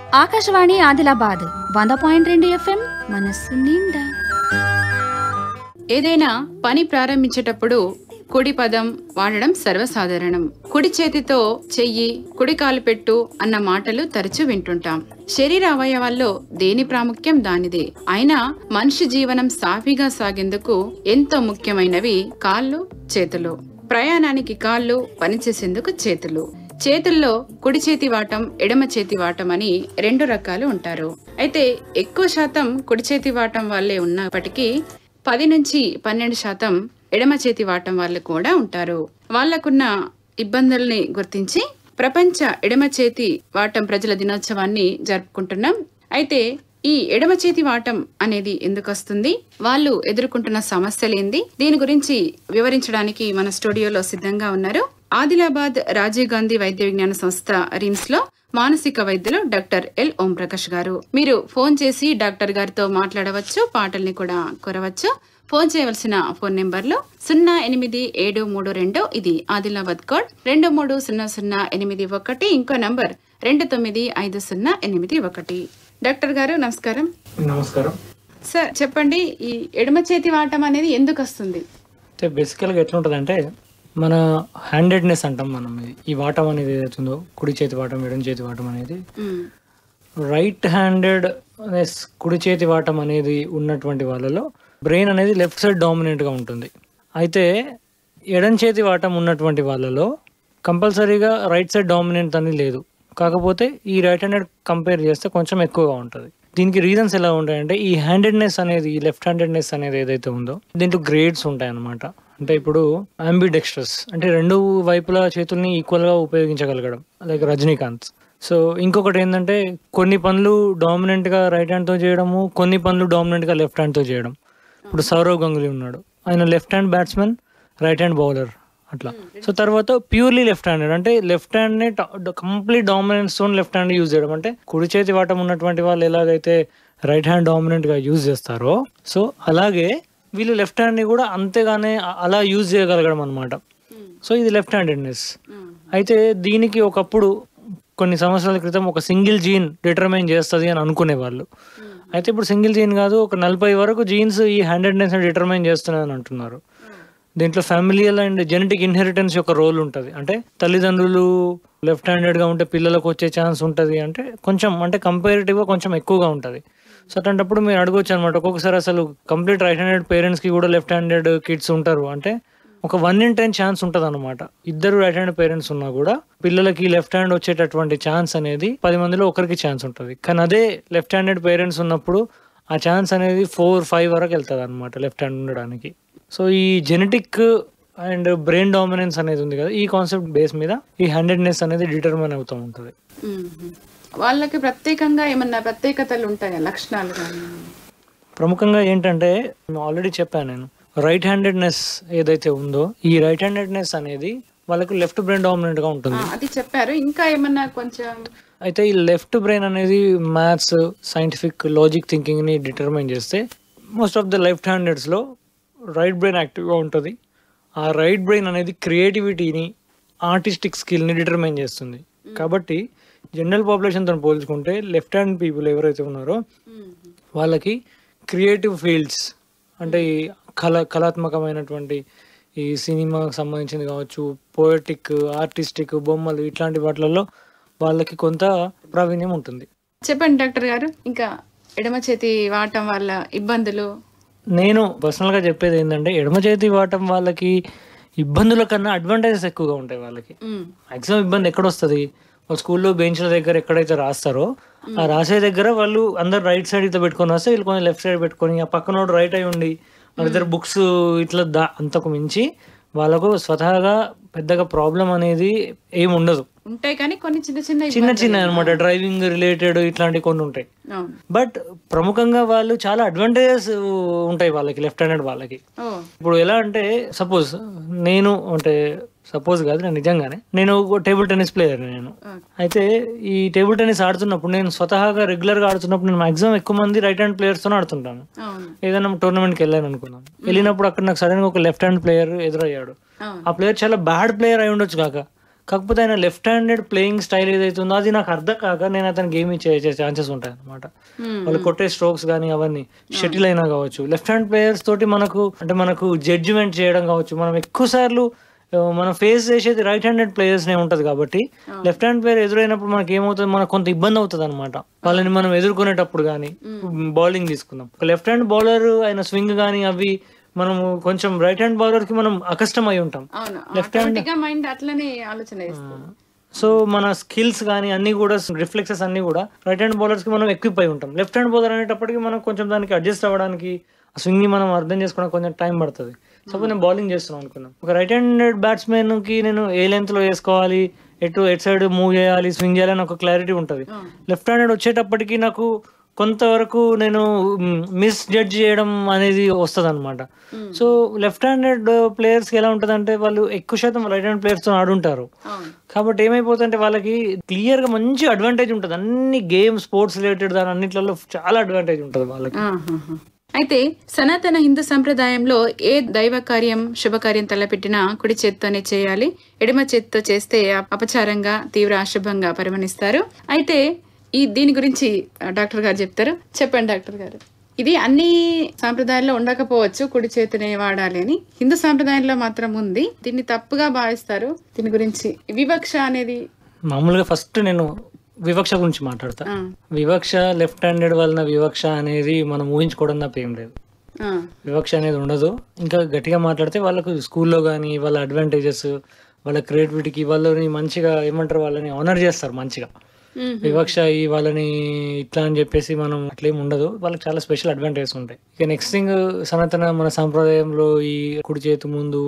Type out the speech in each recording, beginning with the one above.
ఆకాశవాణి ఆదిలాబాద్ వంద పాయింట్ రెండు ఎఫ్ఎం మనస్సు నిండా ఏదైనా పని ప్రారంభించేటప్పుడు కుడి పదం వాడడం సర్వసాధారణం కుడి చేతితో చెయ్యి కుడి కాలు పెట్టు అన్న మాటలు తరచూ వింటుంటాం శరీర అవయవాల్లో దేని ప్రాముఖ్యం దానిదే అయినా మనిషి జీవనం సాఫీగా సాగేందుకు ఎంతో ముఖ్యమైనవి కాళ్ళు చేతులు ప్రయాణానికి కాళ్ళు పనిచేసేందుకు చేతులు చేతుల్లో కుడి చేతి వాటం ఎడమ చేతి వాటం అని రెండు రకాలు ఉంటారు అయితే ఎక్కువ శాతం కుడి చేతి వాటం వాళ్ళే ఉన్నప్పటికీ పది నుంచి పన్నెండు శాతం ఎడమ చేతి వాటం వాళ్ళు కూడా ఉంటారు వాళ్లకున్న ఇబ్బందుల్ని గుర్తించి ప్రపంచ ఎడమ చేతి వాటం ప్రజల దినోత్సవాన్ని జరుపుకుంటున్నాం అయితే ఈ ఎడమ చేతి వాటం అనేది ఎందుకు వస్తుంది వాళ్ళు ఎదుర్కొంటున్న సమస్యలేంది దీని గురించి వివరించడానికి మన స్టూడియోలో సిద్ధంగా ఉన్నారు ఆదిలాబాద్ రాజీవ్ గాంధీ వైద్య విజ్ఞాన సంస్థ రిమ్స్ లో మానసిక వైద్యులు డాక్టర్ ఎల్ ఓం ప్రకాష్ గారు మీరు ఫోన్ చేసి డాక్టర్ గారితో మాట్లాడవచ్చు పాటల్ని కూడా కోరవచ్చు ఫోన్ చేయవలసిన ఫోన్ నెంబర్లు సున్నా ఎనిమిది ఏడు మూడు రెండు ఇది ఆదిలాబాద్ కోడ్ రెండు మూడు సున్నా సున్నా ఎనిమిది ఒకటి ఇంకో నంబర్ రెండు తొమ్మిది ఐదు సున్నా ఎనిమిది ఒకటి డాక్టర్ గారు నమస్కారం నమస్కారం సార్ చెప్పండి ఈ ఎడమ చేతి వాటం అనేది ఎందుకు వస్తుంది అయితే బేసికల్గా ఎట్లుంటుందంటే మన హ్యాండెడ్నెస్ అంటాం మనం ఇది ఈ వాటం అనేది ఏదైతుందో కుడి చేతి వాటం ఎడం చేతి వాటం అనేది మ్మ్. రైట్ హ్యాండెడ్ కుడి చేతి వాటం అనేది ఉన్నటువంటి వాళ్ళలో బ్రెయిన్ అనేది లెఫ్ట్ సైడ్ డామినెంట్గా ఉంటుంది అయితే ఎడం చేతి వాటం ఉన్నటువంటి వాళ్ళలో కంపల్సరీగా రైట్ సైడ్ డామినెంట్ అని లేదు కాకపోతే ఈ రైట్ హ్యాండెడ్ కంపేర్ చేస్తే కొంచెం ఎక్కువగా ఉంటుంది దీనికి రీజన్స్ ఎలా ఉంటాయంటే ఈ హ్యాండెడ్నెస్ అనేది ఈ లెఫ్ట్ హ్యాండెడ్నెస్ అనేది ఏదైతే ఉందో దీంట్లో గ్రేడ్స్ ఉంటాయి అన్నమాట అంటే ఇప్పుడు అంబిడెక్స్ట్రస్ అంటే రెండు వైపుల చేతుల్ని ఈక్వల్గా ఉపయోగించగలగడం లైక్ రజనీకాంత్ సో ఇంకొకటి ఏంటంటే కొన్ని పనులు డామినెంట్గా రైట్ హ్యాండ్తో చేయడము కొన్ని పనులు డామినెంట్గా లెఫ్ట్ హ్యాండ్తో చేయడం ఇప్పుడు సౌరవ్ గంగులీ ఉన్నాడు ఆయన left hand batsman right hand bowler అట్లా సో తర్వాత ప్యూర్లీ లెఫ్ట్ హ్యాండెడ్ అంటే లెఫ్ట్ హ్యాండ్ ని కంప్లీట్ డామినెన్స్ తో లెఫ్ట్ హ్యాండ్ యూజ్ చేయడం అంటే కుడి చేతి వాటం ఉన్నటువంటి వాళ్ళు ఎలాగైతే రైట్ హ్యాండ్ డామినెంట్ గా యూజ్ చేస్తారో సో అలాగే వీళ్ళు లెఫ్ట్ హ్యాండ్ ని కూడా అంతేగానే అ- అలా యూజ్ చేయగలగడం అనమాట సో ఇది లెఫ్ట్ హ్యాండెడ్నెస్ అయితే దీనికి ఒకప్పుడు కొన్ని సంవత్సరాల క్రితం ఒక సింగిల్ జీన్ డిటర్మైన్ చేస్తుంది అని అనుకునేవాళ్ళు అయితే ఇప్పుడు సింగిల్ జీన్ కాదు ఒక నలభై వరకు జీన్స్ ఈ హ్యాండెడ్నెస్ డిటర్మైన్ చేస్తున్నాయని అంటున్నారు దీంట్లో ఫ్యామిలియల్ అండ్ జెనెటిక్ ఇన్హెరిటెన్స్ యొక్క రోల్ ఉంటుంది అంటే తల్లిదండ్రులు లెఫ్ట్ హ్యాండెడ్గా ఉంటే పిల్లలకు వచ్చే ఛాన్స్ ఉంటుంది అంటే కొంచెం అంటే కంపారిటివ్గా కొంచెం ఎక్కువగా ఉంటుంది సో అట్లాంటప్పుడు మీరు అడగొచ్చు అనమాట ఒక్కొక్కసారి అసలు కంప్లీట్ రైట్ హ్యాండెడ్ పేరెంట్స్కి కూడా లెఫ్ట్ హ్యాండెడ్ కిడ్స్ ఉంటారు అంటే ఒక వన్ ఇన్ టెన్ ఛాన్స్ ఉంటుంది అనమాట ఇద్దరు రైట్ హ్యాండ్ పేరెంట్స్ ఉన్నా కూడా పిల్లలకి లెఫ్ట్ హ్యాండ్ వచ్చేటటువంటి ఛాన్స్ అనేది పది మందిలో ఒకరికి ఛాన్స్ ఉంటుంది కానీ అదే లెఫ్ట్ హ్యాండెడ్ పేరెంట్స్ ఉన్నప్పుడు ఆ ఛాన్స్ అనేది ఫోర్ ఫైవ్ వరకు వెళ్తుంది అనమాట లెఫ్ట్ హ్యాండ్ ఉండడానికి సో ఈ జెనెటిక్ అండ్ బ్రెయిన్ డామినెన్స్ అనేది ఉంది కదా ఈ కాన్సెప్ట్ బేస్ మీద ఈ హ్యాండెడ్నెస్ అనేది డిటర్మైన్ అవుతూ ఉంటుంది మ్మ్. వాళ్ళకి ప్రత్యేకంగా ఏమన్నా ప్రత్యేకతలు ఉంటాయా లక్షణాలు కానీ ప్రముఖంగా ఏంటంటే ఆల్రెడీ చెప్పాను నేను రైట్ హ్యాండెడ్నెస్ ఏదైతే ఉందో ఈ రైట్ హ్యాండెడ్నెస్ అనేది వాళ్ళకి లెఫ్ట్ బ్రెయిన్ డామినెంట్ గా ఉంటుంది అది చెప్పారు ఇంకా ఏమన్నా కొంచెం అయితే ఈ లెఫ్ట్ బ్రెయిన్ అనేది మ్యాథ్స్ సైంటిఫిక్ లాజిక్ థింకింగ్ ని డిటర్మైన్ చేస్తే most of the left handeds లో రైట్ బ్రెయిన్ యాక్టివ్గా ఉంటుంది ఆ రైట్ బ్రెయిన్ అనేది క్రియేటివిటీని ఆర్టిస్టిక్ స్కిల్ని డిటర్మైన్ చేస్తుంది కాబట్టి జనరల్ పాపులేషన్తో పోల్చుకుంటే లెఫ్ట్ హ్యాండ్ పీపుల్ ఎవరైతే ఉన్నారో వాళ్ళకి క్రియేటివ్ ఫీల్డ్స్ అంటే ఈ కళ కళాత్మకమైనటువంటి ఈ సినిమాకి సంబంధించింది కావచ్చు పోయటిక్ ఆర్టిస్టిక్ బొమ్మలు ఇట్లాంటి వాటిలలో వాళ్ళకి కొంత ప్రావీణ్యం ఉంటుంది చెప్పండి డాక్టర్ గారు ఇంకా ఎడమ చేతి వాడటం వల్ల ఇబ్బందులు నేను పర్సనల్గా చెప్పేది ఏంటంటే ఎడమ చేతి వాటం వాళ్ళకి ఇబ్బందుల కన్నా అడ్వాంటేజెస్ ఎక్కువగా ఉంటాయి వాళ్ళకి మ్మ్. మాక్సిమం ఇబ్బంది ఎక్కడ వస్తుంది వాళ్ళు స్కూల్లో బెంచ్ల దగ్గర ఎక్కడైతే రాస్తారో ఆ రాసే దగ్గర వాళ్ళు అందరు రైట్ సైడ్ ఇట్లా పెట్టుకొని వస్తే వీళ్ళు కొంచెం లెఫ్ట్ సైడ్ పెట్టుకొని ఆ పక్కన రైట్ అయి ఉండి వాళ్ళిద్దరు బుక్స్ ఇట్లా దా అంతకు మించి వాళ్ళకు స్వతహాగా పెద్దగా ప్రాబ్లం అనేది ఏమి ఉండదు ఉంటాయి కానీ కొన్ని చిన్న చిన్న చిన్న ఇబ్బందులు. చిన్న అనమాట డ్రైవింగ్ రిలేటెడ్ ఇట్లాంటి కొన్ని ఉంటాయి అవును బట్ ప్రముఖంగా వాళ్ళు చాలా అడ్వాంటేజెస్ ఉంటాయి వాళ్ళకి లెఫ్ట్ హ్యాండెడ్ వాళ్ళకి ఓ ఇప్పుడు ఎలా అంటే సపోజ్ నేను అంటే సపోజ్ కాదు నేను నిజంగానే నేను టేబుల్ టెన్నిస్ ప్లేయర్ నేను అయితే ఈ టేబుల్ టెన్నిస్ ఆడుతున్నప్పుడు నేను స్వతహాగా రెగ్యులర్ గా ఆడుతున్నప్పుడు నేను మాక్సిమం ఎక్కువ మంది రైట్ హ్యాండ్ ప్లేయర్స్ తో ఆడుతుంటాను అవును ఏదైనా టోర్నమెంట్కి వెళ్ళాను అనుకున్నాం వెళ్ళినప్పుడు అక్కడ నాకు సడన్ గా ఒక లెఫ్ట్ హ్యాండ్ ప్లేయర్ ఎదురయ్యాడు అవును ఆ ప్లేయర్ చాలా బ్యాడ్ ప్లేయర్ అయి ఉండొచ్చు కాక కాకపోతే ఆయన లెఫ్ట్ హ్యాండెడ్ ప్లేయింగ్ స్టైల్ ఏదైతే ఉందో అది నాకు అర్థం కాక నేను అతనికి గేమ్ ఇచ్చే ఛాన్సెస్ ఉంటాయి అనమాట వాళ్ళు కొట్టే స్ట్రోక్స్ కానీ అవన్నీ షటిల్ అయినా కావచ్చు లెఫ్ట్ హ్యాండ్ ప్లేయర్స్ తోటి మనకు అంటే మనకు జడ్జిమెంట్ చేయడం కావచ్చు మనం ఎక్కువ సార్లు ఆ, మనం ఫేస్ చేసేది రైట్ హ్యాండెడ్ ప్లేయర్స్ నే ఉంటది కాబట్టి లెఫ్ట్ హ్యాండ్ ప్లేయర్ ఎదురైనప్పుడు మనకి ఏమవుతుంది మనకు కొంత ఇబ్బంది అవుతుంది అనమాట వాళ్ళని మనం ఎదుర్కొనేటప్పుడు కానీ బౌలింగ్ తీసుకుందాం లెఫ్ట్ హ్యాండ్ బౌలర్ ఆయన స్వింగ్ కానీ అవి మనము కొంచెం రైట్ హ్యాండ్ బౌలర్ కి మనం అకష్టం అయి ఉంటాం అవును ఆటోమేటిక్ గా మైండ్ అట్లనే ఆలోచన చేస్తుంది సో మన స్కిల్స్ కానీ అన్ని కూడా రిఫ్లెక్సెస్ అన్ని కూడా రైట్ హ్యాండ్ బౌలర్స్ కి మనం ఎక్విప్ అయి ఉంటాం లెఫ్ట్ హ్యాండ్ బౌలర్ అనేటప్పటికి మనం కొంచెం దానికి అడ్జస్ట్ అవ్వడానికి ఆ స్వింగ్ ని మనం అర్థం చేసుకోవడానికి కొంచెం టైం పడుతుంది సపోజ్ నేను బౌలింగ్ చేస్తున్నాను అనుకున్నాం ఒక రైట్ హ్యాండెడ్ బ్యాట్స్మెన్ కి నేను ఏ లెంత్ లో వేసుకోవాలి ఎటు ఎట్ సైడ్ మూవ్ చేయాలి స్వింగ్ చేయాలి అని ఒక క్లారిటీ ఉంటుంది లెఫ్ట్ హ్యాండెడ్ వచ్చేటప్పటికి నాకు కొంతవరకు నేను మిస్ జడ్జ్ చేయడం అనేది వస్తుంది అనమాట సో లెఫ్ట్ హ్యాండెడ్ ప్లేయర్స్కి ఎలా ఉంటుంది అంటే వాళ్ళు ఎక్కువ శాతం రైట్ హ్యాండ్ ప్లేయర్స్తో ఆడుంటారు అవును కాబట్టి ఏమైపోతుందంటే వాళ్ళకి క్లియర్ గా మంచి అడ్వాంటేజ్ ఉంటుంది అన్ని గేమ్ స్పోర్ట్స్ రిలేటెడ్ దాని అన్నిట్లలో చాలా అడ్వాంటేజ్ ఉంటుంది వాళ్ళకి ఆహాహా. అయితే సనాతన హిందూ సంప్రదాయంలో ఏ దైవ కార్యం శుభకార్యం తలపెట్టినా కుడి చేత్తోనే చేయాలి ఎడమ చేత్తో చేస్తే అప- అపచారంగా తీవ్ర అశుభంగా పరిగణిస్తారు అయితే ఈ దీని గురించి ఆ, డాక్టర్ గారు చెప్తారు చెప్పండి డాక్టర్ గారు ఇది అన్ని సాంప్రదాయాల్లో ఉండకపోవచ్చు కుడి చేతినే వాడాలి అని హిందూ సాంప్రదాయంలో మాత్రం ఉంది దీన్ని తప్పుగా భావిస్తారు దీని గురించి వివక్ష అనేది మామూలుగా ఫస్ట్ నేను వివక్ష గురించి మాట్లాడతా ఆ, వివక్ష లెఫ్ట్ హ్యాండెడ్ వలన వివక్ష అనేది మనం ఊహించుకోవడం తప్ప ఏం లేదు ఆ, వివక్ష అనేది ఉండదు ఇంకా గట్టిగా మాట్లాడితే వాళ్ళకు స్కూల్లో కానీ వాళ్ళ అడ్వాంటేజెస్ వాళ్ళ క్రియేటివిటీకి వాళ్ళని మంచిగా ఏమంటారు వాళ్ళని ఆనర్ చేస్తారు మంచిగా మ్మ్. వివక్ష ఈ వాళ్ళని ఇట్లా అని చెప్పేసి మనం అట్లేం ఉండదు వాళ్ళకి చాలా స్పెషల్ అడ్వాంటేజెస్ ఉంటాయి ఇక నెక్స్ట్ థింగ్ సనాతన మన సాంప్రదాయంలో ఈ కుడి చేతి ముందు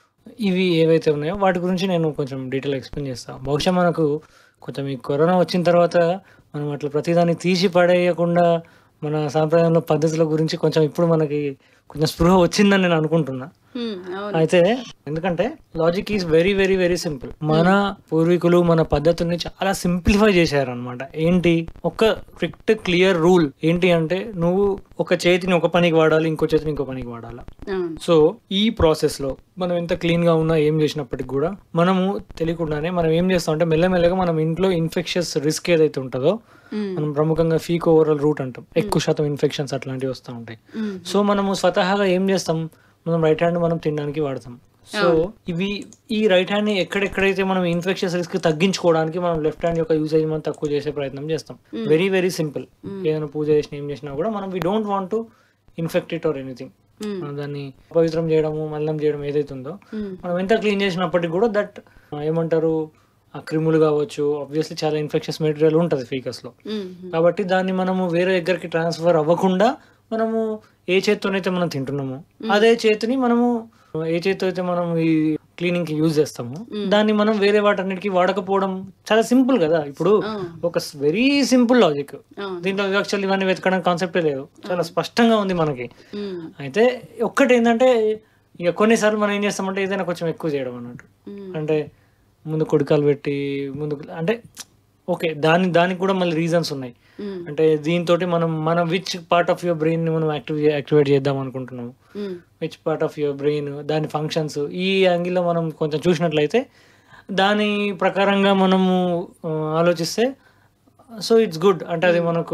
ఇవి ఏవైతే ఉన్నాయో వాటి గురించి నేను కొంచెం డీటెయిల్ ఎక్స్ప్లెయిన్ చేస్తాను బహుశా మనకు కొంచెం ఈ కరోనా వచ్చిన తర్వాత మనం అట్లా ప్రతిదాన్ని తీసి పడేయకుండా మన సాంప్రదాయంలో పద్ధతుల గురించి కొంచెం ఇప్పుడు మనకి కొంచెం స్పృహ వచ్చిందని నేను అనుకుంటున్నా మ్మ్. అవును అయితే ఎందుకంటే logic is very very very simple మన పూర్వీకులు మన పద్ధతుల్ని చాలా సింప్లిఫై చేశారు అనమాట ఏంటి ఒక స్ట్రిక్ట్ క్లియర్ రూల్ ఏంటి అంటే నువ్వు ఒక చేతిని ఒక పనికి వాడాలి ఇంకో చేతిని ఇంకో పనికి వాడాలి అవును సో ఈ ప్రాసెస్ లో మనం ఎంత క్లీన్ గా ఉన్నా ఏం చేసినప్పటికి కూడా మనము తెలియకుండానే మనం ఏం చేస్తాం అంటే మెల్లమెల్లగా మనం ఇంట్లో ఇన్ఫెక్షన్స్ రిస్క్ ఏదైతే ఉంటుందో మ్మ్. మనం ప్రముఖంగా ఫీక్ ఓవరల్ రూట్ అంటాం ఎక్కువ శాతం ఇన్ఫెక్షన్స్ అట్లాంటివి వస్తూ ఉంటాయి మ్మ్. సో మనము స్వతహాగా ఏం చేస్తాం మనం రైట్ హ్యాండ్ మనం తినడానికి వాడతాం సో ఇవి ఈ రైట్ హ్యాండ్ ని ఎక్కడెక్కడైతే మనం ఇన్ఫెక్షన్స్ రిస్క్ తగ్గించుకోవడానికి మనం లెఫ్ట్ హ్యాండ్ యొక్క యూసేజ్ మనం తక్కువ చేసే ప్రయత్నం చేస్తాం వెరీ వెరీ సింపుల్ ఏదైనా పూజ చేసినా ఏం చేసినా కూడా మనం we don't want to infect it or anything మ్మ్. మనం దాన్ని పవిత్రం చేయడము మల్లం చేయడం ఏదైతే ఉందో మ్మ్. మనం ఎంత క్లీన్ చేసినప్పటికీ కూడా దట్ ఏమంటారు ఆ క్రిములు కావచ్చు ఆబ్వియస్లీ చాలా ఇన్ఫెక్షన్స్ మెటీరియల్ ఉంటుంది ఫీకస్ లో మ్మ్. కాబట్టి దాన్ని మనము వేరే దగ్గరికి ట్రాన్స్ఫర్ అవ్వకుండా మనము ఏ చేత్తోనైతే మనం తింటున్నామో అదే చేతిని మనము ఏ చేతితో అయితే మనం ఈ క్లీనింగ్ కి యూజ్ చేస్తామో దాన్ని మనం వేరే వాటన్నిటికి వాడకపోవడం చాలా సింపుల్ కదా ఇప్పుడు ఒక వెరీ సింపుల్ లాజిక్ అవును. దీంట్లో వివక్షలు ఇవన్నీ వెతకడం కాన్సెప్టే లేదు చాలా స్పష్టంగా ఉంది మనకి మ్మ్. అయితే ఒక్కటి ఏంటంటే ఇక కొన్నిసార్లు మనం ఏం చేస్తామంటే ఏదైనా కొంచెం ఎక్కువ చేయడం అన్నట్టు మ్మ్. అంటే ముందు కొడుకాలు పెట్టి ముందు అంటే ఓకే దాని దానికి కూడా మళ్ళీ రీజన్స్ ఉన్నాయి మ్మ్. అంటే దీంతో మనం మనం which part of your brain మనం యాక్టివ్ యాక్టివేట్ చేద్దాం అనుకుంటున్నాము మ్మ్. Which part of your brain దాని ఫంక్షన్స్ ఈ యాంగిల్లో మనం కొంచెం చూసినట్లయితే దాని ప్రకారంగా మనము ఆ, ఆలోచిస్తే సో ఇట్స్ గుడ్ అంటే అది మనకు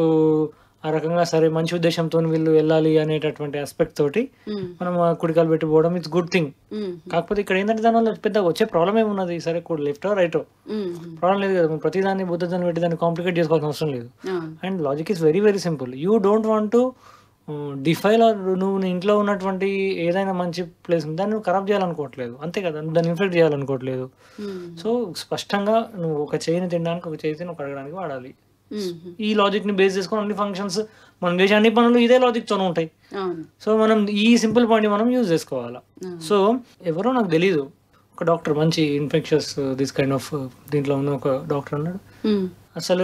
ఆ రకంగా సరే మంచి ఉద్దేశంతో వీళ్ళు వెళ్ళాలి అనేటటువంటి ఆస్పెక్ట్ తోటి మ్మ్. మనం ఆ కుడికాలు పెట్టి పోవడం ఇట్స్ గుడ్ థింగ్ మ్మ్. కాకపోతే ఇక్కడ ఏంటంటే దానివల్ల పెద్ద వచ్చే ప్రాబ్లం ఏమున్నది సరే కూడా లెఫ్ట్ రైట్ మ్మ్. ప్రాబ్లం లేదు కదా మనం ప్రతిదాన్ని బుద్ధదాన్ని పెట్టి దాన్ని కాంప్లికేట్ చేసుకోవాల్సిన అవసరం లేదు అవును. And logic is very very simple you don't want to defile or నువ్వు నీ ఇంట్లో ఉన్నటువంటి ఏదైనా మంచి ప్లేస్ ఉంది దాన్ని నువ్వు ఖరాబ్ చేయాలనుకోవట్లేదు అంతే కదా నువ్వు దాన్ని ఇన్ఫెక్ట్ చేయాలనుకోవట్లేదు మ్మ్. సో స్పష్టంగా నువ్వు ఒక చేయిని తినడానికి ఒక చేతిని నువ్వు కడగడానికి వాడాలి మ్మ్. ఈ లాజిక్ ని బేస్ చేసుకొని అన్ని ఫంక్షన్స్ మనం చేసే అన్ని పనులు ఇదే లాజిక్ తోనే ఉంటాయి అవును సో మనం ఈ సింపుల్ పాయింట్ మనం యూజ్ చేసుకోవాలా అవును. సో ఎవరో నాకు తెలీదు ఒక డాక్టర్ మంచి ఇన్ఫెక్షన్స్ దిస్ కైండ్ ఆఫ్ దీంట్లో ఉన్న ఒక డాక్టర్ అన్నాడు మ్మ్. అసలు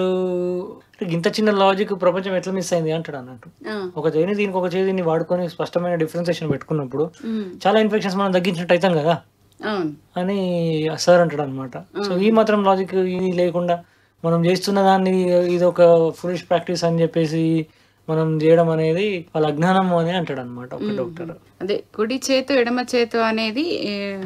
ఇంత చిన్న లాజిక్ ప్రపంచం ఎట్లా మిస్ అయింది అంటాడు అన్నట్టు ఆ. ఒక చేయిని దీనికి ఒక చేతిని వాడుకొని స్పష్టమైన డిఫరెన్సేషన్ పెట్టుకున్నప్పుడు మ్మ్. చాలా ఇన్ఫెక్షన్స్ మనం తగ్గించినట్టు అవుతాం కదా అవును అని సార్ అంటాడు అనమాట సో ఈ మాత్రం లాజిక్ ఇది లేకుండా మనం చేస్తున్న దాన్ని ఇది ఒక ఫులిష్ ప్రాక్టీస్ అని చెప్పేసి మనం చేయడం అనేది వాళ్ళ అజ్ఞానం అని అంటాడు అనమాట ఒక డాక్టర్ అదే కుడి చేతు ఎడమ చేతు అనేది ఏ,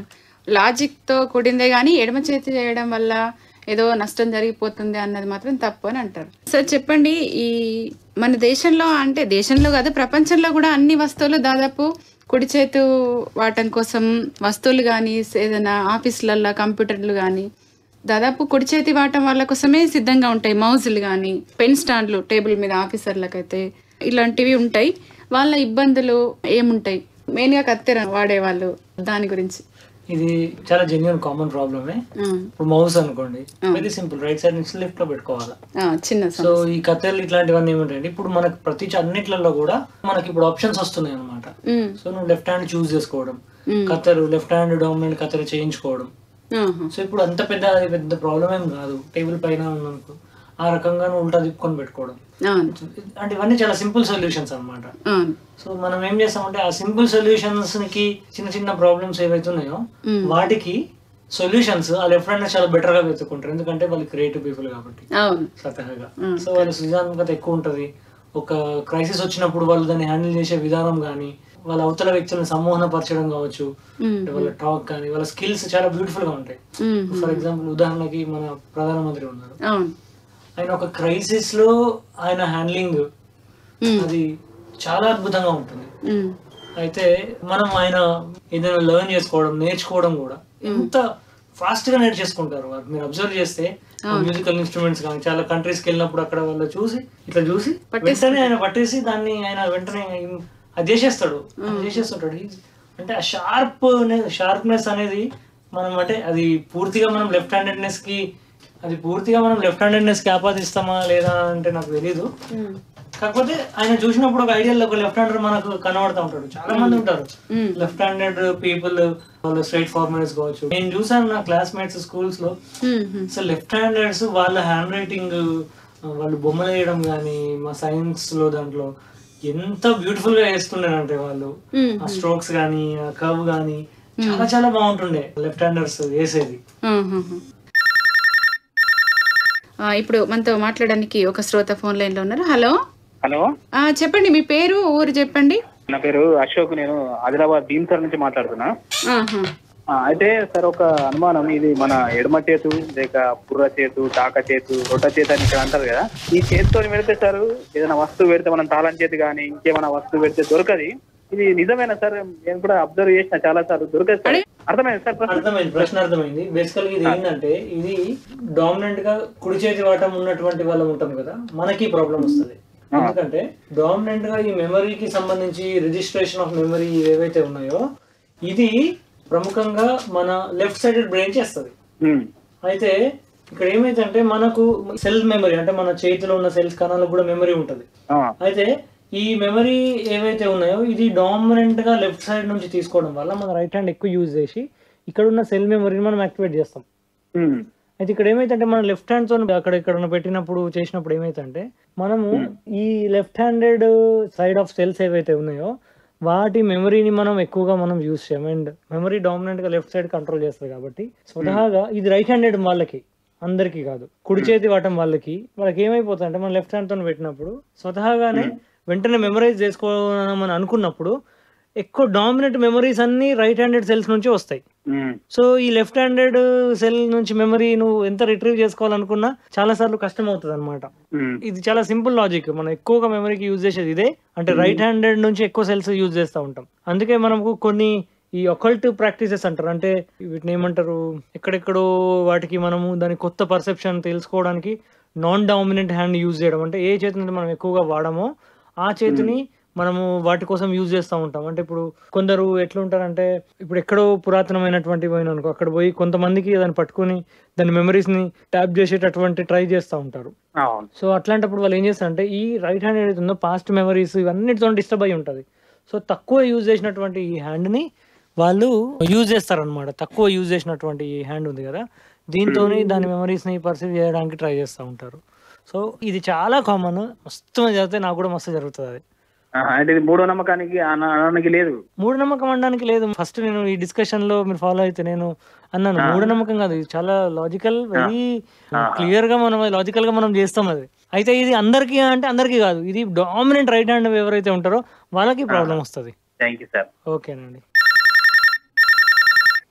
లాజిక్ తో కూడిందే గానీ ఎడమ చేతి చేయడం వల్ల ఏదో నష్టం జరిగిపోతుంది అన్నది మాత్రం తప్పు అని అంటారు సార్ చెప్పండి ఈ మన దేశంలో అంటే దేశంలో కాదు ప్రపంచంలో కూడా అన్ని వస్తువులు దాదాపు కుడి చేతు వాడటం కోసం వస్తువులు కానీ ఏదైనా ఆఫీసులల్లో కంప్యూటర్లు కానీ దాదాపు కుడి చేతి వాడటం వాళ్ళ కోసమే సిద్ధంగా ఉంటాయి మౌజులు కానీ పెన్ స్టాండ్లు టేబుల్ మీద ఆఫీసర్లకైతే ఇలాంటివి ఉంటాయి వాళ్ళ ఇబ్బందులు ఏముంటాయి మెయిన్గా కత్తెర వాడేవాళ్ళు దాని గురించి ఇది చాలా జెన్యున్ కామన్ ప్రాబ్లమే ఆ, ఇప్పుడు మౌస్ అనుకోండి వెరీ సింపుల్ రైట్ సైడ్ నుంచి లెఫ్ట్ లో పెట్టుకోవాలి ఆ, చిన్న సో ఈ కథలు ఇట్లాంటివన్నీ ఏమిటంటే ఇప్పుడు మనకు ప్రతి చ- అన్నిట్లలో కూడా మనకి ఇప్పుడు ఆప్షన్స్ వస్తున్నాయి అనమాట ఉమ్, సో నువ్వు లెఫ్ట్ హ్యాండ్ చూస్ చేసుకోవడం మ్మ్. కత్తెరు లెఫ్ట్ హ్యాండ్ డామినెంట్ కత్తెర చేయించుకోవడం ఆహా, సో ఇప్పుడు అంత పెద్ద అది పెద్ద ప్రాబ్లం ఏం కాదు టేబుల్ పైన ఉందనుకో ఆ రకంగా నువ్వు ఉల్టా తిప్పుకొని పెట్టుకోవడం అవును అంటే ఇవన్నీ చాలా సింపుల్ సొల్యూషన్స్ అన్నమాట అవును సో మనం ఏం చేస్తామంటే ఆ సింపుల్ సొల్యూషన్స్ కి చిన్న చిన్న ప్రాబ్లమ్స్ ఏవైతే ఉన్నాయో మ్మ్. వాటికి సొల్యూషన్స్ ఆ లెఫ్ట్ హ్యాండ్ చాలా బెటర్ గా వెతుక్కుంటారు ఎందుకంటే వాళ్ళు క్రియేటివ్ పీపుల్ కాబట్టి అవును స్వతహాగా మ్మ్. సో వాళ్ళ సృజనాత్మకత ఎక్కువ ఉంటది ఒక క్రైసిస్ వచ్చినప్పుడు వాళ్ళు దాన్ని హ్యాండిల్ చేసే విధానం కానీ వాళ్ళ అవతల వ్యక్తులను సంమోహనపరచడం కావచ్చు ఉమ్, అంటే వాళ్ళ టాక్ కానీ వాళ్ళ స్కిల్స్ చాలా బ్యూటిఫుల్ గా ఉంటాయి ఉమ్, ఫర్ ఎగ్జాంపుల్ ఉదాహరణకి మన ప్రధానమంత్రి ఉన్నారు అవును ఆయన ఒక క్రైసిస్ లో ఆయన హ్యాండ్లింగ్ ఉమ్, అది చాలా అద్భుతంగా ఉంటుంది ఉమ్, అయితే మనం ఆయన ఏదైనా లెర్న్ చేసుకోవడం నేర్చుకోవడం కూడా ఎంత ఫాస్ట్ గా నేర్చేసుకుంటారు వాళ్ళు మీరు అబ్జర్వ్ చేస్తే మ్యూజికల్ ఇన్స్ట్రుమెంట్స్ కానీ చాలా కంట్రీస్ కి వెళ్ళినప్పుడు అక్కడ వాళ్ళు చూసి ఇట్లా చూసి వెంటనే ఆయన పట్టేసి దాన్ని ఆయన వెంటనే అది చేసేస్తాడు అది చేసేస్తుంటాడు He's- అంటే ఆ షార్ప్ షార్ప్నెస్ అనేది మనం అంటే అది పూర్తిగా మనం లెఫ్ట్ హ్యాండెడ్నెస్ కి అది పూర్తిగా మనం లెఫ్ట్ హ్యాండెడ్నెస్ కి ఆపాదిస్తామా లేదా అంటే నాకు తెలీదు ఉమ్, కాకపోతే ఆయన చూసినప్పుడు ఒక ఐడియల్ ఒక లెఫ్ట్ హ్యాండర్ మనకు కనబడతా ఉంటాడు చాలా మంది ఉంటారు ఉమ్, లెఫ్ట్ హ్యాండెడ్ పీపుల్ వాళ్ళు స్ట్రైట్ ఫార్మర్స్ కావచ్చు నేను చూసాను నా క్లాస్మేట్స్ స్కూల్స్ లో ఉమ్, ఉమ్, అసలు లెఫ్ట్ హ్యాండర్స్ వాళ్ళ హ్యాండ్ రైటింగ్ వాళ్ళు బొమ్మలు వేయడం కానీ మా సైన్స్ లో దాంట్లో ఎంత బ్యూటిఫుల్ గా వేస్తుండేనంటే వాళ్ళు ఉమ్, ఆ స్ట్రోక్స్ కానీ ఆ కర్వ్ కానీ చాలా చాలా బాగుంటుండే లెఫ్ట్ హ్యాండర్స్ వేసేది ఉమ్, ఉమ్, ఉమ్. ఆ, ఇప్పుడు మనతో మాట్లాడడానికి ఒక శ్రోత ఫోన్ లైన్ లో ఉన్నారు హలో హలో ఆ, చెప్పండి మీ పేరు ఊరు చెప్పండి నా పేరు అశోక్ నేను ఆదిలాబాద్ భీమ్సర్ నుంచి మాట్లాడుతున్నా ఆహా. ఆ, అయితే సార్ ఒక అనుమానం ఇది మన ఎడమ చేతు లేక పుర్ర చేతు తాక చేతు రొట్ట చేతు అని ఇక్కడ అంటారు కదా ఈ చేతితో పెడితే సార్ ఏదైనా వస్తువు పెడితే మనం తాళం చేతి కానీ ఇంకేమైనా వస్తువు పెడితే దొరకది ఇది నిజమేనా సార్ నేను కూడా అబ్జర్వ్ చేసిన చాలా సార్లు దొరకదు సార్ అర్థమైంది సార్ ప్రశ్న? అర్థమైంది ప్రశ్న అర్థమైంది బేసికల్ ఇది ఏంటంటే ఇది డామినెంట్ గా కుడి చేతి వాటం ఉన్నటువంటి వాళ్ళం ఉంటాం కదా మనకి ప్రాబ్లం వస్తుంది ఎందుకంటే డామినెంట్ గా ఈ మెమరీకి సంబంధించి రిజిస్ట్రేషన్ ఆఫ్ మెమరీ ఏవైతే ఉన్నాయో ఇది ప్రముఖంగా మన లెఫ్ట్ సైడెడ్ బ్రెయిన్ చేస్తుంది ఉమ్, అయితే ఇక్కడ ఏమైందంటే మనకు సెల్ మెమరీ అంటే మన చేతిలో ఉన్న సెల్స్ కణాలకు కూడా మెమరీ ఉంటుంది ఆ, అయితే ఈ మెమరీ ఏవైతే ఉన్నాయో ఇది డామినెంట్ గా లెఫ్ట్ సైడ్ నుంచి తీసుకోవడం వల్ల మన రైట్ హ్యాండ్ ఎక్కువ యూజ్ చేసి ఇక్కడ ఉన్న సెల్ మెమరీని మనం యాక్టివేట్ చేస్తాం ఉమ్, అయితే ఇక్కడ ఏమైతుందంటే మనం లెఫ్ట్ హ్యాండ్ తో అక్కడ ఇక్కడ పెట్టినప్పుడు చేసినప్పుడు ఏమైతుందంటే మనము ఈ left handed side of cells ఏవైతే ఉన్నాయో వాటి మెమరీని మనం ఎక్కువగా మనం యూజ్ చేయం అండ్ మెమరీ డామినెంట్ గా లెఫ్ట్ సైడ్ కంట్రోల్ చేస్తుంది కాబట్టి స్వతహాగా ఇది రైట్ హ్యాండెడ్ వాళ్ళకి అందరికీ కాదు కుడి చేతి వాటం వాళ్ళకి వాళ్ళకి ఏమైపోతుంది అంటే మనం లెఫ్ట్ హ్యాండ్ తో పెట్టినప్పుడు స్వతహాగానే వెంటనే మెమరైజ్ చేసుకోవాలని అనుకున్నప్పుడు ఎక్కువ డామినెంట్ మెమరీస్ అన్ని రైట్ హ్యాండెడ్ సెల్స్ నుంచి వస్తాయి ఉమ్, సో ఈ లెఫ్ట్ హ్యాండెడ్ సెల్ నుంచి మెమరీ నువ్వు ఎంత రిట్రీవ్ చేసుకోవాలనుకున్నా చాలా సార్లు కష్టం అవుతుంది అనమాట ఉమ్, ఇది చాలా సింపుల్ లాజిక్ మనం ఎక్కువగా మెమరీకి యూజ్ చేసేది ఇదే అంటే రైట్ హ్యాండెడ్ నుంచి ఎక్కువ సెల్స్ యూజ్ చేస్తూ ఉంటాం అందుకే మనకు కొన్ని ఈ ఒకల్ట్ ప్రాక్టీసెస్ అంటారు అంటే వీటిని ఏమంటారు ఎక్కడెక్కడో వాటికి మనము దాని కొత్త పర్సెప్షన్ తెలుసుకోవడానికి నాన్ డామినెంట్ హ్యాండ్ యూజ్ చేయడం అంటే ఏ చేతిని మనం ఎక్కువగా వాడమో ఆ చేతిని మనము వాటి కోసం యూజ్ చేస్తూ ఉంటాం అంటే ఇప్పుడు కొందరు ఎట్లుంటారంటే ఇప్పుడు ఎక్కడో పురాతనమైనటువంటి పోయిన అనుకో అక్కడ పోయి కొంతమందికి దాన్ని పట్టుకొని దాని మెమరీస్ ని ట్యాప్ చేసేటటువంటి ట్రై చేస్తూ ఉంటారు అవును సో అట్లాంటప్పుడు వాళ్ళు ఏం చేస్తారంటే ఈ రైట్ హ్యాండ్ ఏదైతే ఉందో పాస్ట్ మెమరీస్ ఇవన్నిటితో డిస్టర్బ్ అయి ఉంటుంది సో తక్కువ యూజ్ చేసినటువంటి ఈ హ్యాండ్ని వాళ్ళు యూజ్ చేస్తారనమాట తక్కువ యూజ్ చేసినటువంటి ఈ హ్యాండ్ ఉంది కదా దీంతో దాని మెమరీస్ని పర్సీవ్ చేయడానికి ట్రై చేస్తూ ఉంటారు సో ఇది చాలా కామన్ మస్తు మంది జరిగితే నాకు కూడా మస్తు జరుగుతుంది అది ఆహా, అంటే ఇది మూడో నమ్మకానికి అన- అనడానికి లేదు మూఢనమ్మకం అనడానికి లేదు ఫస్ట్ నేను ఈ డిస్కషన్ లో మీరు ఫాలో అయితే నేను అన్నాను మూఢనమ్మకం కాదు ఇది చాలా లాజికల్ వెరీ క్లియర్ గా మనం లాజికల్ గా మనం చేస్తాం అది అయితే ఇది అందరికీ అంటే అందరికీ కాదు ఇది డామినెంట్ రైట్ హ్యాండ్ ఎవరైతే ఉంటారో వాళ్ళకి ప్రాబ్లం వస్తుంది థ్యాంక్ యూ సార్ ఓకేనండి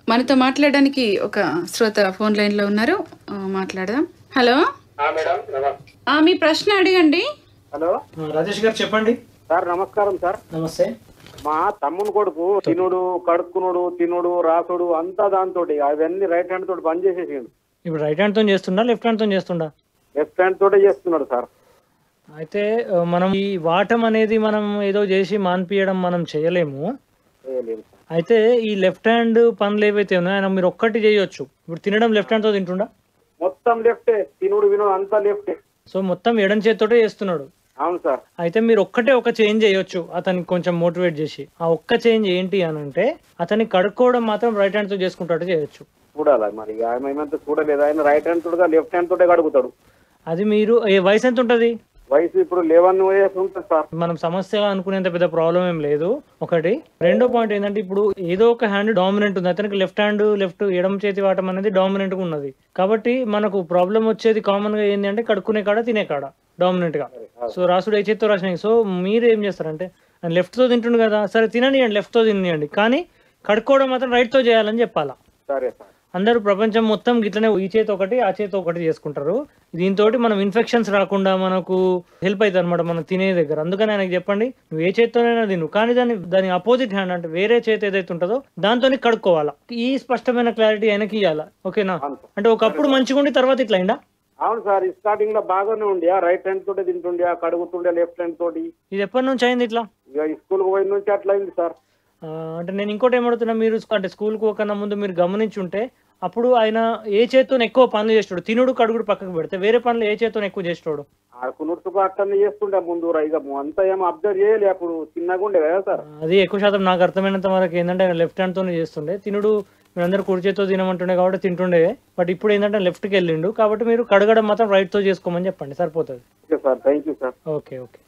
మనతో మాట్లాడడానికి ఒక శ్రోత ఫోన్ లైన్ లో ఉన్నారు ఆ, మాట్లాడదాం హలో మేడం నమస్తే ఆ, మీ ప్రశ్న అడగండి హలో ఆ, రాజేష్ గారు చెప్పండి సార్ నమస్కారం సార్ నమస్తే మా తమ్ముని కొడుకు తినుడు కడుక్కునుడు తినుడు రాసుడు అంతా దాంతో అవన్నీ రైట్ హ్యాండ్ తోటి బంద్ చేసేసిండు ఇప్పుడు రైట్ హ్యాండ్తో చేస్తుండా లెఫ్ట్ హ్యాండ్తో చేస్తుండా లెఫ్ట్ హ్యాండ్ తోటే చేస్తున్నాడు సార్ అయితే ఆ, మనం ఈ వాటం అనేది మనం ఏదో చేసి మాన్పియడం మనం చేయలేము చేయలేము సార్. అయితే ఈ లెఫ్ట్ హ్యాండ్ పనులు ఏవైతే ఉన్నాయో ఆయన మీరు ఒక్కటి చేయొచ్చు ఇప్పుడు తినడం లెఫ్ట్ హ్యాండ్తో తింటుండా మొత్తం లెఫ్టే తినుడు వినుడు అంతా లెఫ్టే సో మొత్తం ఎడం చేతితోటే చేస్తున్నాడు అవును సార్ అయితే మీరు ఒక్కటే ఒక చేంజ్ చేయొచ్చు అతనికి కొంచెం మోటివేట్ చేసి ఆ ఒక్క చేంజ్ ఏంటి అని అంటే అతన్ని కడుక్కోవడం మాత్రం రైట్ హ్యాండ్తో చేసుకుంటాడు చేయొచ్చు చూడాలి మరి ఇక ఆయన ఏమంతా చూడలేదు ఆయన రైట్ హ్యాండ్ తోడుగా లెఫ్ట్ హ్యాండ్ తోటే కడుగుతాడు అది మీరు ఏ వయసు ఎంత ఉంటుంది వయసు ఇప్పుడు లెవెన్ ఇయర్స్ ఉంటుంది సార్ మనం సమస్యగా అనుకునేంత పెద్ద ప్రాబ్లం ఏం లేదు ఒకటి రెండో పాయింట్ ఏంటంటే ఇప్పుడు ఏదో ఒక హ్యాండ్ డామినెంట్ ఉంది అతనికి లెఫ్ట్ హ్యాండ్ లెఫ్ట్ ఎడమ చేతి వాటం అనేది డామినెంట్ గా ఉన్నది కాబట్టి మనకు ప్రాబ్లం వచ్చేది కామన్ గా ఏంటి అంటే కడుక్కునే కాడ తినే కాడ డామినెంట్ గా సో రాసుడు ఏ చేతితో రాసిన సో మీరు ఏం చేస్తారంటే లెఫ్ట్ తో తింటుండు కదా సరే తిననియండి లెఫ్ట్ తో తిననియండి కానీ కడుక్కోవడం మాత్రం రైట్ తో చేయాలని చెప్పాలా సరే సార్ అందరూ ప్రపంచం మొత్తం ఇట్లనే ఈ చేతి ఒకటి ఆ చేతి ఒకటి చేసుకుంటారు దీంతో మనం ఇన్ఫెక్షన్స్ రాకుండా మనకు హెల్ప్ అవుతుంది అనమాట మనం తినే దగ్గర అందుకని ఆయనకి చెప్పండి నువ్వు ఏ చేతితోనైనా తిను కానీ దాని దాని అపోజిట్ హ్యాండ్ అంటే వేరే చేతి ఏదైతే ఉంటుందో దాంతో కడుక్కోవాలా ఈ స్పష్టమైన క్లారిటీ ఆయనకి ఇవ్వాలా ఓకేనా అవును సార్. అంటే ఒకప్పుడు మంచిగా ఉండి తర్వాత ఇట్లా అయిందా అవును సార్ స్టార్టింగ్ లో బాగానే ఉండే రైట్ హ్యాండ్ తోటే తింటుండే కడుగుతుండే లెఫ్ట్ హ్యాండ్ తోటి ఇది ఎప్పటి నుంచి అయింది ఇట్లా ఇక స్కూల్ పోయిన నుంచి అట్లా అయింది సార్ ఆ, అంటే నేను ఇంకోటి ఏమడుతున్నా మీరు అంటే స్కూల్కి పోకన్నా ముందు మీరు గమనించి ఉంటే అప్పుడు ఆయన ఏ చేతితో ఎక్కువ పనులు చేస్తాడు తినుడు కడుగుడు పక్కకు పెడితే వేరే పనులు ఏ చేతితో ఎక్కువ చేస్తాడు ఆడుకున్నట్టుగా అట్లనే చేస్తుండే ముందు రా. ఇక అంతా ఏం అబ్జర్వ్ చేయలే అప్పుడు చిన్నగా ఉండే కదా సార్ అది ఎక్కువ శాతం నాకు అర్థమైనంత వరకు ఏంటంటే ఆయన లెఫ్ట్ హ్యాండ్తోనే చేస్తుండే తినుడు మీరందరూ కుడి చేతితో తినమంటుండే కాబట్టి తింటుండే బట్ ఇప్పుడు ఏంటంటే లెఫ్ట్కి వెళ్ళిండు కాబట్టి మీరు కడగడం మాత్రం రైట్తో చేసుకోమని చెప్పండి సరిపోతుంది okay sir thank you sir okay okay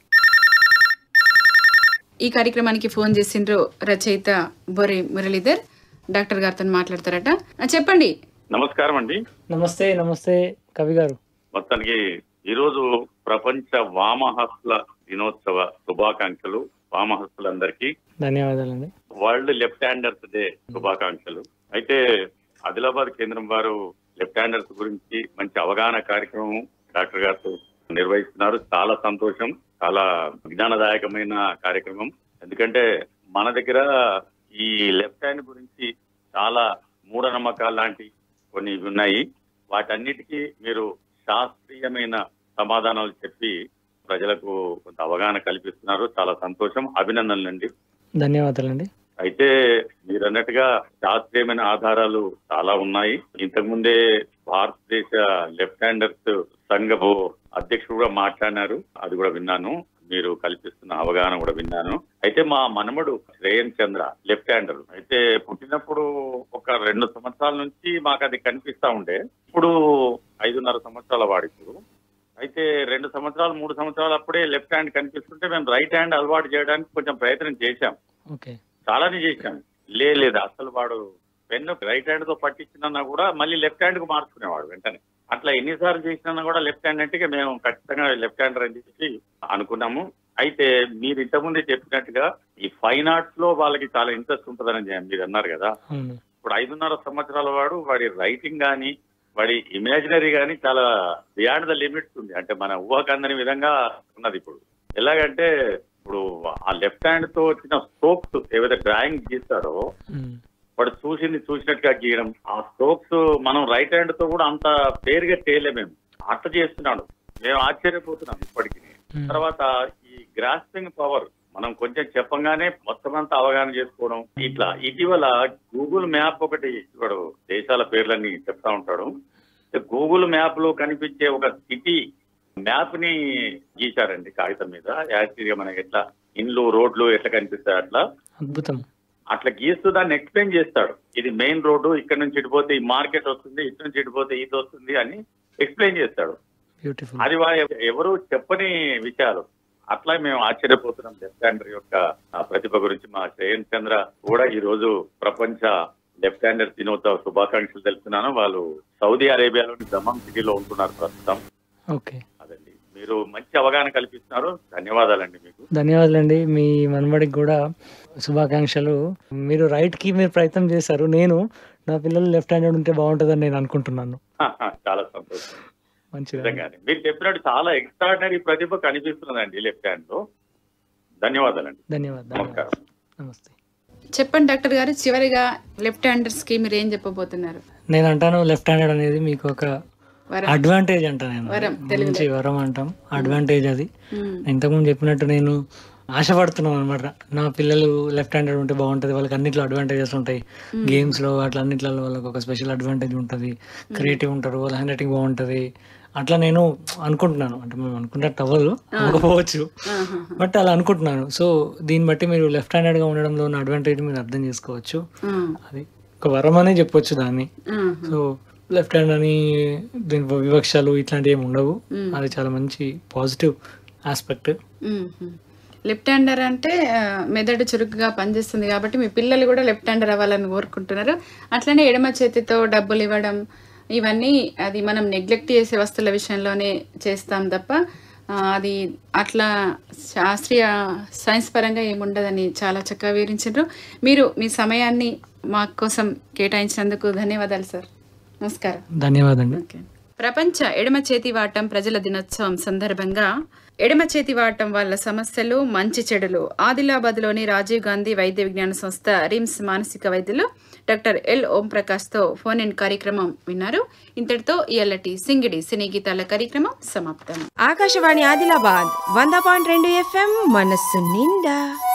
ఈ కార్యక్రమానికి ఫోన్ చేసిండ్రు రచయిత బొరి మురళీధర్ డాక్టర్ గారితో మాట్లాడతారట ఆ, చెప్పండి నమస్కారం అండి నమస్తే నమస్తే కవి గారు మొత్తానికి ఈరోజు ప్రపంచ వామహస్తుల దినోత్సవ శుభాకాంక్షలు వామహస్తులందరికీ ధన్యవాదాలండి వరల్డ్ లెఫ్ట్ హ్యాండర్స్ డే శుభాకాంక్షలు అయితే ఆదిలాబాద్ కేంద్రం వారు లెఫ్ట్ హ్యాండర్స్ గురించి మంచి అవగాహన కార్యక్రమం డాక్టర్ గారితో నిర్వహిస్తున్నారు చాలా సంతోషం చాలా విజ్ఞానదాయకమైన కార్యక్రమం ఎందుకంటే మన దగ్గర ఈ లెఫ్ట్ హ్యాండ్ గురించి చాలా మూఢనమ్మకాలు లాంటి కొన్ని ఉన్నాయి వాటన్నిటికీ మీరు శాస్త్రీయమైన సమాధానాలు చెప్పి ప్రజలకు కొంత అవగాహన కల్పిస్తున్నారు చాలా సంతోషం అభినందనలండి ధన్యవాదాలండి అయితే మీరు అన్నట్టుగా శాస్త్రీయమైన ఆధారాలు చాలా ఉన్నాయి ఇంతకుముందే భారతదేశ లెఫ్ట్ హ్యాండర్స్ సంఘపు అధ్యక్షుడు కూడా మాట్లాడినారు అది కూడా విన్నాను మీరు కల్పిస్తున్న అవగాహన కూడా విన్నాను అయితే మా మనమడు శ్రేయన్ చంద్ర లెఫ్ట్ హ్యాండర్ అయితే పుట్టినప్పుడు ఒక రెండు సంవత్సరాల నుంచి మాకు అది కనిపిస్తా ఉండే ఇప్పుడు ఐదున్నర సంవత్సరాల వాడిప్పుడు అయితే రెండు సంవత్సరాలు మూడు సంవత్సరాలు అప్పుడే లెఫ్ట్ హ్యాండ్ కనిపిస్తుంటే మేము రైట్ హ్యాండ్ అలవాటు చేయడానికి కొంచెం ప్రయత్నం చేశాం ఓకే చాలానే చేశాం లే లేదు అసలు వాడు పెన్ను రైట్ హ్యాండ్ తో పట్టించినా కూడా మళ్ళీ లెఫ్ట్ హ్యాండ్ కు మార్చుకునేవాడు వెంటనే అట్లా ఎన్నిసార్లు చేసినా కూడా లెఫ్ట్ హ్యాండ్ అంటే ఇక మేము ఖచ్చితంగా లెఫ్ట్ హ్యాండర్ అని చెప్పి అనుకున్నాము అయితే మీరు ఇంతకుముందే చెప్పినట్టుగా ఈ ఫైన్ ఆర్ట్స్ లో వాళ్ళకి చాలా ఇంట్రెస్ట్ ఉంటుందని చె- మీరు అన్నారు కదా అవును ఇప్పుడు ఐదున్నర సంవత్సరాల వాడు వాడి రైటింగ్ కానీ వాడి ఇమాజినరీ కానీ చాలా బియాండ్ ద లిమిట్స్ ఉంది అంటే మన ఊహకందని విధంగా ఉన్నది ఇప్పుడు ఎలాగంటే ఇప్పుడు ఆ లెఫ్ట్ హ్యాండ్ తో వచ్చిన స్ట్రోక్స్ ఏవైతే డ్రాయింగ్ గీస్తారో ఉమ్. వాడు చూసింది చూసినట్టుగా గీయడం ఆ స్ట్రోక్స్ మనం రైట్ హ్యాండ్ తో కూడా అంత పేరుగా చేయలేము మేము అట్ట చేస్తున్నాడు మేము ఆశ్చర్యపోతున్నాం ఇప్పటికి ఉమ్. తర్వాత ఈ గ్రాస్పింగ్ పవర్ మనం కొంచెం చెప్పంగానే మొత్తం అంతా అవగాహన చేసుకోవడం ఇట్లా ఇటీవల గూగుల్ మ్యాప్ ఒకటి ఇప్పుడు దేశాల పేర్లన్నీ చెప్తా ఉంటాడు గూగుల్ మ్యాప్ లో కనిపించే ఒక సిటీ మ్యాప్ ని గీశారండి కాగితం మీద యాక్చువల్గా మనకి ఎట్లా ఇండ్లు రోడ్లు ఎట్లా కనిపిస్తాయి అట్లా అద్భుతం అట్లా గీస్తూ దాన్ని ఎక్స్ప్లెయిన్ చేస్తాడు ఇది మెయిన్ రోడ్డు ఇక్కడ నుంచి ఇటుపోతే ఈ మార్కెట్ వస్తుంది ఇటు నుంచి ఇటుపోతే ఇది వస్తుంది అని ఎక్స్ప్లెయిన్ చేస్తాడు బ్యూటిఫుల్ అది వా- ఎవరు చెప్పని విషయాలు అట్లా మేము ఆశ్చర్యపోతున్నాం లెఫ్ట్ హ్యాండర్ యొక్క ఆ, ప్రతిభ గురించి మా శ్రేయన్ చంద్ర కూడా ఈ రోజు ప్రపంచ లెఫ్ట్ హ్యాండర్ దినోత్సవ శుభాకాంక్షలు తెలుపుతున్నాను వాళ్ళు సౌదీ అరేబియాలోని దమం సిటీలో ఉంటున్నారు ప్రస్తుతం ఓకే అదండి మీరు మంచి అవగాహన కల్పిస్తున్నారు ధన్యవాదాలండి మీకు ధన్యవాదాలండి మీ మనవడికి కూడా శుభాకాంక్షలు మీరు రైట్ కి మీరు ప్రయత్నం చేశారు నేను నా పిల్లలు లెఫ్ట్ హ్యాండెడ్ ఉంటే బాగుంటుందని నేను అనుకుంటున్నాను చాలా సంతోషం మంచిది నిజంగానే మీరు చెప్పినట్టు చాలా ఎక్స్ట్రాడినరీ ప్రతిభ కనిపిస్తున్నదండి లెఫ్ట్ హ్యాండ్ లో ధన్యవాదాలండి ధన్యవాదాలు నమస్కారం నమస్తే చెప్పండి డాక్టర్ గారు చివరిగా లెఫ్ట్ హ్యాండర్స్ కి మీరు ఏం చెప్పబోతున్నారు నేను అంటాను లెఫ్ట్ హ్యాండెడ్ అనేది మీకు ఒక వరం. అడ్వాంటేజ్ అంట నేను వరం, మంచి వరం అంటాం అడ్వాంటేజ్ అది మ్మ్. ఇంతకుముందు చెప్పినట్టు నేను ఆశపడుతున్నాను అనమాట నా పిల్లలు లెఫ్ట్ హ్యాండెడ్ ఉంటే బాగుంటుంది వాళ్ళకి అన్నిట్లో అడ్వాంటేజెస్ ఉంటాయి గేమ్స్ లో అట్లా అన్నిట్లో వాళ్ళకి ఒక స్పెషల్ అడ్వాంటేజ్ ఉంటుంది క్రియేటివ్ ఉంటారు వాళ్ళ హ్యాండ్ రైటింగ్ బాగుంటుంది అట్లా నేను అనుకుంటున్నాను అంటే మేము అనుకున్నట్టు అవ్వదు అవ్వకపోవచ్చు ఆహా. బట్ అలా అనుకుంటున్నాను సో దీన్ని బట్టి మీరు లెఫ్ట్ హ్యాండెడ్ గా ఉండడంలో ఉన్న అడ్వాంటేజ్ మీరు అర్థం చేసుకోవచ్చు ఆ. అది ఒక వరం అనే చెప్పొచ్చు దాన్ని ఆహా. సో లెఫ్ట్ హ్యాండ్ అని దీని వివక్షలు ఇట్లాంటివి ఏమి ఉండవు అది చాలా మంచి positive aspect hmm. Left hander అంటే ఆ, మెదడు చురుకుగా పనిచేస్తుంది కాబట్టి మీ పిల్లలు కూడా లెఫ్ట్ హ్యాండర్ అవ్వాలని కోరుకుంటున్నారు అట్లనే ఎడమ చేతితో డబ్బులు ఇవ్వడం ఇవన్నీ అది మనం నెగ్లెక్ట్ చేసే వస్తువుల విషయంలోనే చేస్తాం తప్ప ఆ, అది అట్లా శాస్త్రీయ సైన్స్ పరంగా ఏముండదని చాలా చక్కగా వివరించారు మీరు మీ సమయాన్ని మా కోసం కేటాయించినందుకు ధన్యవాదాలు సార్ నమస్కారం ధన్యవాదండి ఓకే. ప్రపంచ ఎడమ చేతి వాటం ప్రజల దినోత్సవం సందర్భంగా ఎడమ చేతి వాటం వాళ్ళ సమస్యలు మంచి చెడులు ఆదిలాబాద్లోని రాజీవ్ గాంధీ వైద్య విజ్ఞాన సంస్థ రిమ్స్ మానసిక వైద్యులు డాక్టర్ ఎల్ ఓం ప్రకాష్తో ఫోన్ ఇన్ కార్యక్రమం విన్నారు ఇంతటితో ఇయల్లటి సింగిడి సినీ గీతాల కార్యక్రమం సమాప్తం ఆకాశవాణి ఆదిలాబాద్ వంద పాయింట్ రెండు ఎఫ్ఎం మనస్సు నిండా